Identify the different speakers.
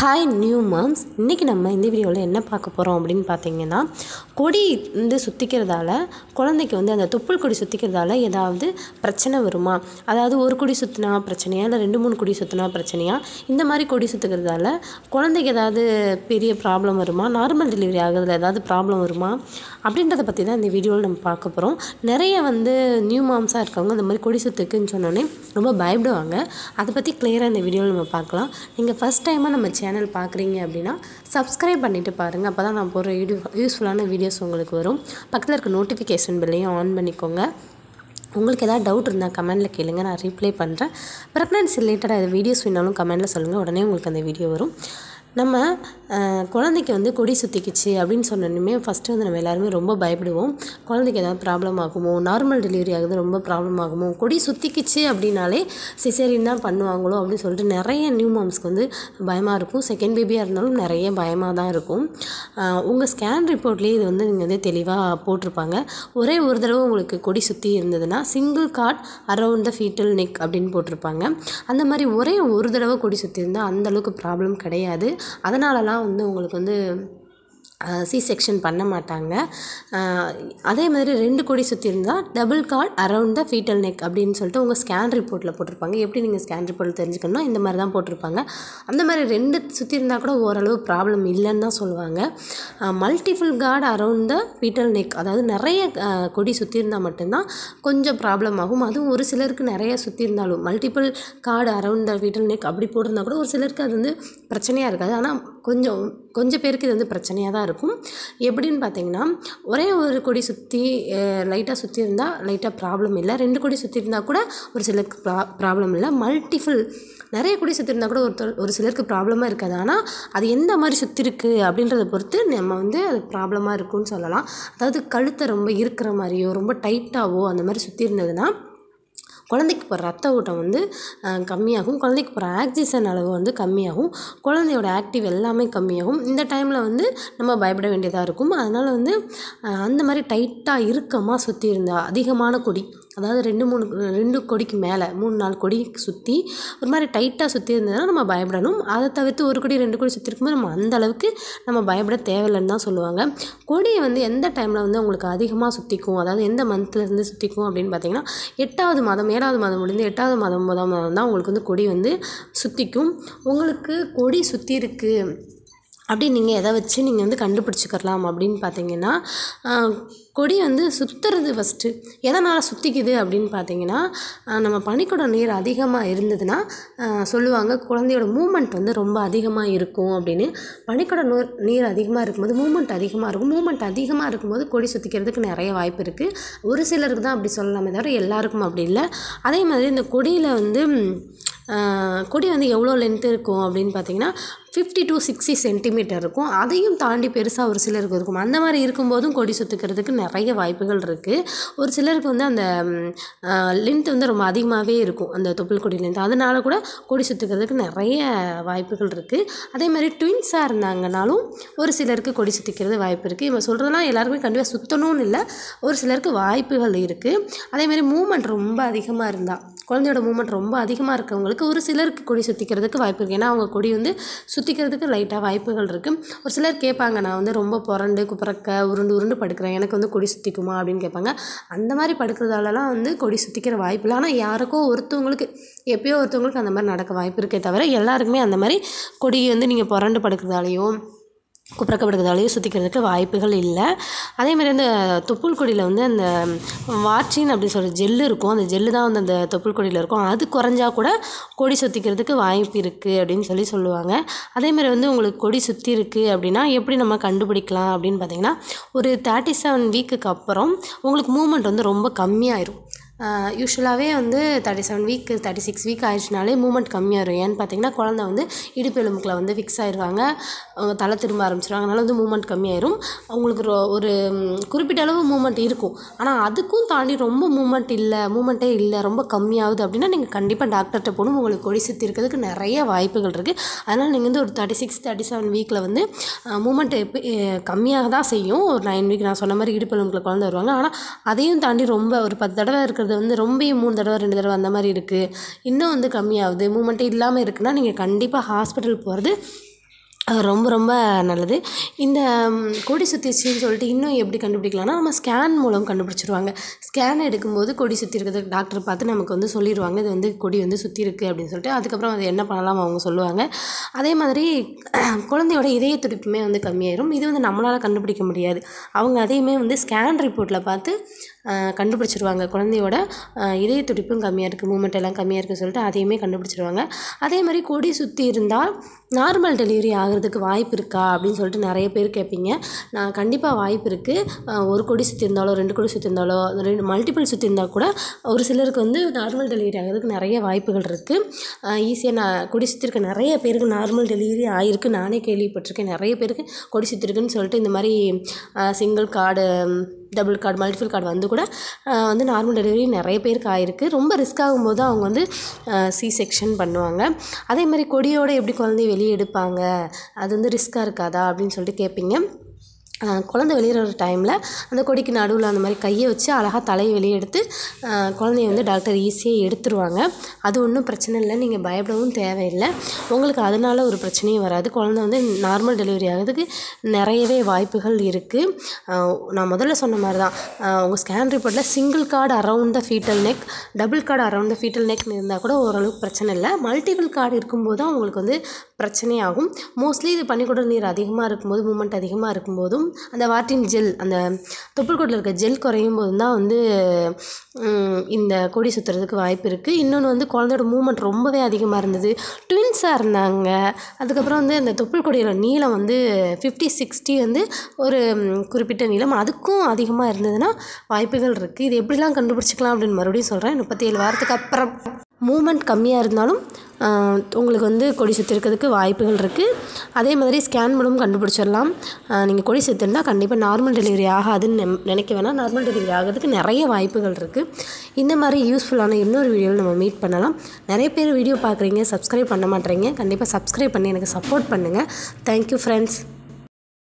Speaker 1: hi new moms இன்றைக்கி நம்ம இந்த வீடியோவில் என்ன பார்க்க போகிறோம் அப்படின்னு பார்த்தீங்கன்னா கொடி வந்து சுற்றிக்கிறதால குழந்தைக்கு வந்து அந்த தொப்புள் கொடி சுற்றிக்கிறதால ஏதாவது பிரச்சனை வருமா அதாவது ஒரு கொடி சுற்றினா பிரச்சனையா இல்லை ரெண்டு மூணு கொடி சுற்றினா பிரச்சனையா இந்த மாதிரி கொடி சுற்றுக்கிறதால குழந்தைக்கு ஏதாவது பெரிய ப்ராப்ளம் வருமா நார்மல் டெலிவரி ஆகுறதுல ஏதாவது ப்ராப்ளம் வருமா அப்படின்றத பற்றி தான் இந்த வீடியோவில் நம்ம பார்க்க போகிறோம் நிறைய வந்து நியூ மாம்ஸாக இருக்கவங்க இந்த மாதிரி கொடி சுற்றுக்குன்னு சொன்னோன்னே ரொம்ப பயப்படுவாங்க அதை பற்றி கிளியராக இந்த வீடியோவில் நம்ம பார்க்கலாம் நீங்கள் ஃபஸ்ட் டைமாக நம்ம சேனல் பார்க்குறீங்க அப்படின்னா சப்ஸ்கிரைப் பண்ணிவிட்டு பாருங்கள் அப்போ தான் நான் போடுற வீடியோ யூஸ்ஃபுல்லான வீடியோஸ் உங்களுக்கு வரும் பக்கத்தில் இருக்க நோட்டிஃபிகேஷன் பில்லையும் ஆன் பண்ணிக்கோங்க உங்களுக்கு ஏதாவது டவுட் இருந்தால் கமெண்ட்டில் கேளுங்க நான் ரிப்ளை பண்ணுறேன் ப்ரெக்னன்சி ரிலேட்டடாக வீடியோஸ் வேணாலும் கமெண்ட்டில் சொல்லுங்கள் உடனே உங்களுக்கு அந்த வீடியோ வரும் நம்ம அஹ், குழந்தைக்கு வந்து கொடி சுற்றிக்கிச்சு அப்படின்னு சொன்னோன்னுமே ஃபஸ்ட்டு வந்து நம்ம எல்லாருமே ரொம்ப பயப்படுவோம் குழந்தைக்கு ஏதாவது ப்ராப்ளம் ஆகுமோ நார்மல் டெலிவரி ஆகுது ரொம்ப ப்ராப்ளம் ஆகுமோ கொடி சுற்றிக்கிச்சு அப்படின்னாலே சிசேரியன் தான் பண்ணுவாங்களோ அப்படின்னு சொல்லிட்டு நிறைய நியூ மாம்ஸ்க்கு வந்து பயமாக இருக்கும் செகண்ட் பேபியாக இருந்தாலும் நிறைய பயமாக தான் இருக்கும் உங்கள் ஸ்கேன் ரிப்போர்ட்லேயே இது வந்து நீங்கள் வந்து தெளிவாக போட்டிருப்பாங்க ஒரே ஒரு தடவை உங்களுக்கு கொடி சுற்றி இருந்ததுன்னா single cord around the fetal neck அப்படின்னு போட்டிருப்பாங்க அந்த மாதிரி ஒரே ஒரு தடவை கொடி சுற்றி இருந்தால் அந்தளவுக்கு ப்ராப்ளம் கிடையாது அதனாலலாம் வந்து உங்களுக்கு வந்து சி செக்ஷன் பண்ண மாட்டாங்க அஹ், அதே மாதிரி ரெண்டு கொடி சுற்றி இருந்தால் double cord around the fetal neck அப்படின்னு சொல்லிட்டு உங்கள் ஸ்கேன் ரிப்போர்ட்டில் போட்டிருப்பாங்க எப்படி நீங்கள் ஸ்கேன் ரிப்போர்ட்டில் தெரிஞ்சுக்கணும்னா இந்த மாதிரி தான் போட்டிருப்பாங்க அந்த மாதிரி ரெண்டு சுற்றி இருந்தால் கூட ஓரளவு ப்ராப்ளம் இல்லைன்னு தான் சொல்லுவாங்க multiple cord around the fetal neck அதாவது நிறைய அஹ், கொடி சுற்றி இருந்தால் மட்டும்தான் கொஞ்சம் ப்ராப்ளம் ஆகும் அதுவும் ஒரு சிலருக்கு நிறைய சுற்றி இருந்தாலும் multiple cord around the fetal neck அப்படி போட்டிருந்தா கூட ஒரு சிலருக்கு அது வந்து பிரச்சனையாக இருக்காது ஆனால் கொஞ்சம் கொஞ்சம் பேருக்கு இது வந்து பிரச்சனையாக தான் இருக்கும் எப்படின்னு பார்த்தீங்கன்னா ஒரே ஒரு கொடி சுற்றி லைட்டாக சுற்றி இருந்தால் லைட்டாக ப்ராப்ளம் இல்லை ரெண்டு கொடி சுற்றி இருந்தால் கூட ஒரு சிலருக்கு ப்ரா ப்ராப்ளம் இல்லை மல்டிபிள் நிறைய கொடி சுற்றி இருந்தால் கூட ஒருத்தர் ஒரு சிலருக்கு ப்ராப்ளமாக இருக்காது ஆனால் அது எந்த மாதிரி சுற்றி இருக்குது அப்படின்றத பொறுத்து நம்ம வந்து அது ப்ராப்ளமாக இருக்கும்னு சொல்லலாம் அதாவது கழுத்தை ரொம்ப இருக்கிற மாதிரியோ ரொம்ப டைட்டாவோ அந்த மாதிரி சுற்றி இருந்ததுன்னா குழந்தைக்கு போகிற ரத்த ஓட்டம் வந்து அஹ், கம்மியாகும் குழந்தைக்கு போகிற ஆக்சிஜன் அளவு வந்து கம்மியாகும் குழந்தையோட ஆக்டிவ் எல்லாமே கம்மியாகும் இந்த டைமில் வந்து நம்ம பயப்பட வேண்டியதாக இருக்கும் அதனால் வந்து அஹ், அந்த மாதிரி டைட்டாக இறுக்கமாக சுற்றி இருந்தால் அதிகமான கொடி அதாவது ரெண்டு மூணு ரெண்டு கொடிக்கு மேலே மூணு நாலு கொடி சுற்றி ஒரு மாதிரி டைட்டாக சுற்றி இருந்ததுன்னா நம்ம பயப்படணும் அதை தவிர்த்து ஒரு கொடி ரெண்டு கொடி சுற்றி இருக்கும்போது நம்ம அந்த அளவுக்கு நம்ம பயப்பட தேவையில்லைன்னு தான் சொல்லுவாங்க கொடியை வந்து எந்த டைமில் வந்து உங்களுக்கு அதிகமாக சுற்றிக்கும் அதாவது எந்த மந்த்லேருந்து சுற்றிக்கும் அப்படின்னு பார்த்தீங்கன்னா எட்டாவது மாதம் ஏழாவது மாதம் முடிந்து எட்டாவது மாதம் முதல் மாதம் தான் உங்களுக்கு வந்து கொடி வந்து சுற்றிக்கும் உங்களுக்கு கொடி சுற்றி இருக்குது அப்படி நீங்கள் எதை வச்சு நீங்கள் வந்து கண்டுபிடிச்சிக்கலாம் அப்படின்னு பார்த்தீங்கன்னா ஆஹ், கொடி வந்து சுற்றுறது ஃபஸ்ட்டு எதனால் சுற்றிக்குது அப்படின்னு பார்த்தீங்கன்னா ஆஹ், நம்ம பனிக்கூட நீர் அதிகமாக இருந்ததுன்னா ஆஹ், சொல்லுவாங்க குழந்தையோட மூமெண்ட் வந்து ரொம்ப அதிகமாக இருக்கும் அப்படின்னு பனிக்கூட நூர் நீர் அதிகமாக இருக்கும்போது மூமெண்ட் அதிகமாக இருக்கும் மூமெண்ட் அதிகமாக இருக்கும்போது கொடி சுற்றிக்கிறதுக்கு நிறைய வாய்ப்பு இருக்குது ஒரு சிலருக்கு தான் அப்படி சொல்லலாமே தவிர எல்லாருக்கும் அப்படி இல்லை அதே மாதிரி இந்த கொடியில் வந்து ம், ஆஹ், கொடி வந்து எவ்வளோ லென்த் இருக்கும் அப்படின்னு பார்த்தீங்கன்னா ஃபிஃப்டி டு சிக்ஸ்டி சென்டிமீட்டர் இருக்கும் அதையும் தாண்டி பெருசாக ஒரு சிலருக்கு இருக்கும் அந்த மாதிரி இருக்கும்போதும் கொடி சுற்றுக்கிறதுக்கு நிறைய வாய்ப்புகள் இருக்குது ஒரு சிலருக்கு வந்து அந்த லென்த் வந்து ரொம்ப அதிகமாகவே இருக்கும் அந்த தொப்புள் கொடி லென்த் அதனால கூட கொடி சுற்றுக்கிறதுக்கு நிறைய வாய்ப்புகள் இருக்குது அதே மாதிரி ட்வின்ஸாக இருந்தாங்கனாலும் ஒரு சிலருக்கு கொடி சுற்றிக்கிறது வாய்ப்பு இருக்குது இவன் சொல்கிறதெல்லாம் எல்லாருக்குமே கண்டிப்பாக சுற்றணும்னு இல்லை ஒரு சிலருக்கு வாய்ப்புகள் இருக்குது அதே மாதிரி மூமெண்ட் ரொம்ப அதிகமாக இருந்தால் குழந்தையோட மூமெண்ட் ரொம்ப அதிகமாக இருக்கவங்களுக்கு ஒரு சிலருக்கு கொடி சுற்றிக்கிறதுக்கு வாய்ப்பு இருக்குது ஏன்னா அவங்க கொடி வந்து சுற்றிக்கிறதுக்கு லைட்டாக வாய்ப்புகள் இருக்குது ஒரு சிலர் கேட்பாங்க நான் வந்து ரொம்ப புரண்டு குப்பறக்க உருண்டு உருண்டு படுக்கிறேன் எனக்கு வந்து கொடி சுற்றிக்குமா அப்படின்னு கேட்பாங்க அந்த மாதிரி படுக்கிறதாலலாம் வந்து கொடி சுற்றிக்கிற வாய்ப்பு இல்லை ஆனால் யாருக்கோ ஒருத்தவங்களுக்கு எப்பயோ ஒருத்தவங்களுக்கு அந்த மாதிரி நடக்க வாய்ப்பு இருக்கே தவிர எல்லாருக்குமே அந்த மாதிரி கொடி வந்து நீங்கள் புரண்டு படுக்கிறதாலையோ குப்புறக்கப்படுக்கிறதாலையும் சுற்றிக்கிறதுக்கு வாய்ப்புகள் இல்லை அதே மாதிரி அந்த தொப்புள் கொடியில் வந்து அந்த வாட்சின் அப்படின்னு சொல்கிற ஜெல்லு இருக்கும் அந்த ஜெல்லு தான் வந்து அந்த தொப்புள் கொடியில் இருக்கும் அது குறைஞ்சா கூட கொடி சுற்றிக்கிறதுக்கு வாய்ப்பு இருக்குது அப்படின்னு சொல்லி சொல்லுவாங்க அதே மாதிரி வந்து உங்களுக்கு கொடி சுற்றி இருக்குது அப்படின்னா எப்படி நம்ம கண்டுபிடிக்கலாம் அப்படின்னு பார்த்தீங்கன்னா ஒரு தேர்ட்டி செவன் வீக்குக்கு அப்புறம் உங்களுக்கு மூமெண்ட் வந்து ரொம்ப கம்மியாயிரும் யூஸ்வலாகவே வந்து thirty seven week thirty six week ஆயிடுச்சுனாலே மூமெண்ட் கம்மியாயிரும் ஏன்னு பார்த்தீங்கன்னா குழந்தை வந்து இடுப்பு எலும்புக்குள்ள வந்து ஃபிக்ஸ் ஆயிடுவாங்க அவங்க தலை திரும்ப ஆரம்பிச்சிருவாங்க அதனால வந்து மூமெண்ட் கம்மியாயிரும் அவங்களுக்கு ரொ- ஒரு ம், குறிப்பிட்ட அளவு மூமெண்ட் இருக்கும் ஆனால் அதுக்கும் தாண்டி ரொம்ப மூமெண்ட் இல்லை மூமெண்ட்டே இல்லை ரொம்ப கம்மியாகுது அப்படின்னா நீங்கள் கண்டிப்பாக டாக்டர்கிட்ட போகணும் உங்களுக்கு கொடி சுற்றி இருக்கிறதுக்கு நிறைய வாய்ப்புகள் இருக்குது அதனால் நீங்கள் வந்து ஒரு தேர்ட்டி சிக்ஸ் தேர்ட்டி செவன் வீக்கில் வந்து மூமெண்ட் கம்மியாக தான் செய்யும் ஒரு நைன் வீக் நான் சொன்ன மாதிரி இடுப்பு எலும்புக்குள்ள குழந்தை வருவாங்க ஆனால் அதையும் தாண்டி ரொம்ப ஒரு பத்து தடவை இருக்கிறது வந்து ரொம்ப மூணு தடவை ரெண்டு தடவை அந்த மாதிரி இருக்குது இன்னும் வந்து கம்மியாகுது மூமெண்ட்டே இல்லாமல் இருக்குன்னா நீங்கள் கண்டிப்பாக ஹாஸ்பிட்டல் போகிறது அது ரொம்ப ரொம்ப நல்லது இந்த ம், கொடி சுற்றிச்சின்னு சொல்லிட்டு இன்னும் எப்படி கண்டுபிடிக்கலாம்னா நம்ம ஸ்கேன் மூலம் கண்டுபிடிச்சிருவாங்க ஸ்கேன் எடுக்கும்போது கொடி சுற்றி இருக்கிறது டாக்டர் பார்த்து நமக்கு வந்து சொல்லிடுவாங்க இது வந்து கொடி வந்து சுற்றி இருக்குது அப்படின்னு சொல்லிட்டு அதுக்கப்புறம் அது என்ன பண்ணலாம் அவங்க சொல்லுவாங்க அதே மாதிரி குழந்தையோட இதய துடிப்புமே வந்து கம்மியாயிரும் இது வந்து நம்மளால் கண்டுபிடிக்க முடியாது அவங்க அதையுமே வந்து ஸ்கேன் ரிப்போர்ட்டில் பார்த்து அஹ், கண்டுபிடிச்சிருவாங்க குழந்தையோட அஹ், இதய துடிப்பும் கம்மியாக இருக்குது மூமெண்ட் எல்லாம் கம்மியாக இருக்குன்னு சொல்லிட்டு அதையுமே கண்டுபிடிச்சிருவாங்க அதே மாதிரி கொடி சுற்றி இருந்தால் நார்மல் டெலிவரி ஆகிறதுக்கு வாய்ப்பு இருக்கா அப்படின்னு சொல்லிட்டு நிறைய பேர் கேட்பீங்க நான் கண்டிப்பாக வாய்ப்பு இருக்குது ஒரு கொடி சுற்றி இருந்தாலோ ரெண்டு கொடி சுற்றி இருந்தாலோ ரெண்டு மல்டிபிள் சுற்றி இருந்தால் கூட ஒரு சிலருக்கு வந்து நார்மல் டெலிவரி ஆகிறதுக்கு நிறைய வாய்ப்புகள் இருக்குது ஈஸியாக நான் கொடி சுற்றி இருக்க நிறைய பேருக்கு நார்மல் டெலிவரி ஆகிருக்கு நானே கேள்விப்பட்டிருக்கேன் நிறைய பேருக்கு கொடி சுற்றி இருக்குன்னு சொல்லிட்டு இந்த மாதிரி single cord double cord multiple cord வந்து கூட ஆஹ் வந்து நார்மல் டெலிவரி நிறைய பேருக்கு ஆயிருக்கு ரொம்ப ரிஸ்க் ஆகும்போது அவங்க வந்து சி செக்ஷன் பண்ணுவாங்க அதே மாதிரி கொடியோட எப்படி குழந்தைய வெளியே எடுப்பாங்க அது வந்து ரிஸ்க்காக இருக்காதா அப்படின்னு சொல்லிட்டு கேட்பீங்க ஆஹ் குழந்தை வெளியிற டைமில் அந்த கொடிக்கு நடுவில் அந்த மாதிரி கையை வச்சு அழகாக தலையை வெளியே எடுத்து ஆஹ் குழந்தைய வந்து டாக்டர் ஈஸியாக எடுத்துருவாங்க அது ஒன்றும் பிரச்சனை இல்லை நீங்கள் பயப்படவும் தேவையில்லை உங்களுக்கு அதனால ஒரு பிரச்சனையும் வராது குழந்தை வந்து நார்மல் டெலிவரி ஆகிறதுக்கு நிறையவே வாய்ப்புகள் இருக்குது நான் முதல்ல சொன்ன மாதிரி தான் உங்கள் ஸ்கேன் ரிப்போர்ட்டில் single cord around the fetal neck double cord around the fetal நெக்னு இருந்தால் கூட ஓரளவுக்கு பிரச்சனை இல்லை மல்டிபிள் கார்டு இருக்கும்போது தான் உங்களுக்கு வந்து பிரச்சனையாகும் மோஸ்ட்லி இது பனிக்கூட நீர் அதிகமாக இருக்கும்போது மூமெண்ட் அதிகமாக இருக்கும்போதும் அந்த வாட்டின் ஜெல் அந்த தொப்புள்கொடியில் இருக்க ஜெல் குறையும் போது தான் வந்து ம், இந்த கொடி சுற்றுறதுக்கு வாய்ப்பு இருக்குது இன்னொன்று வந்து குழந்தையோட மூமெண்ட் ரொம்பவே அதிகமாக இருந்தது ட்வின்ஸாக இருந்தாங்க அதுக்கப்புறம் வந்து அந்த தொப்புள் கொடியோட நீளம் வந்து ஃபிஃப்டி சிக்ஸ்டி வந்து ஒரு ம், குறிப்பிட்ட நீளம் அதுக்கும் அதிகமாக இருந்ததுன்னா வாய்ப்புகள் இருக்குது இது எப்படிலாம் கண்டுபிடிச்சிக்கலாம் அப்படின்னு மறுபடியும் சொல்கிறேன் முப்பத்தி ஏழு வாரத்துக்கு அப்புறம் மூமெண்ட் கம்மியாக இருந்தாலும் ஆஹ், உங்களுக்கு வந்து கொடி சுற்றி இருக்கிறதுக்கு வாய்ப்புகள் இருக்குது அதே மாதிரி ஸ்கேன் மூலம் கண்டுபிடிச்சிடலாம் நீங்கள் கொடி சுற்றிருந்தால் கண்டிப்பாக நார்மல் டெலிவரி ஆகாதுன்னு நெம் நினைக்க வேணாம் நார்மல் டெலிவரி ஆகிறதுக்கு நிறைய வாய்ப்புகள் இருக்குது இந்த மாதிரி யூஸ்ஃபுல்லான இன்னொரு வீடியோவில் நம்ம மீட் பண்ணலாம் நிறைய பேர் வீடியோ பார்க்குறீங்க சப்ஸ்கிரைப் பண்ண மாட்டேறீங்க கண்டிப்பாக சப்ஸ்கிரைப் பண்ணி எனக்கு சப்போர்ட் பண்ணுங்கள் தேங்க்யூ ஃப்ரெண்ட்ஸ்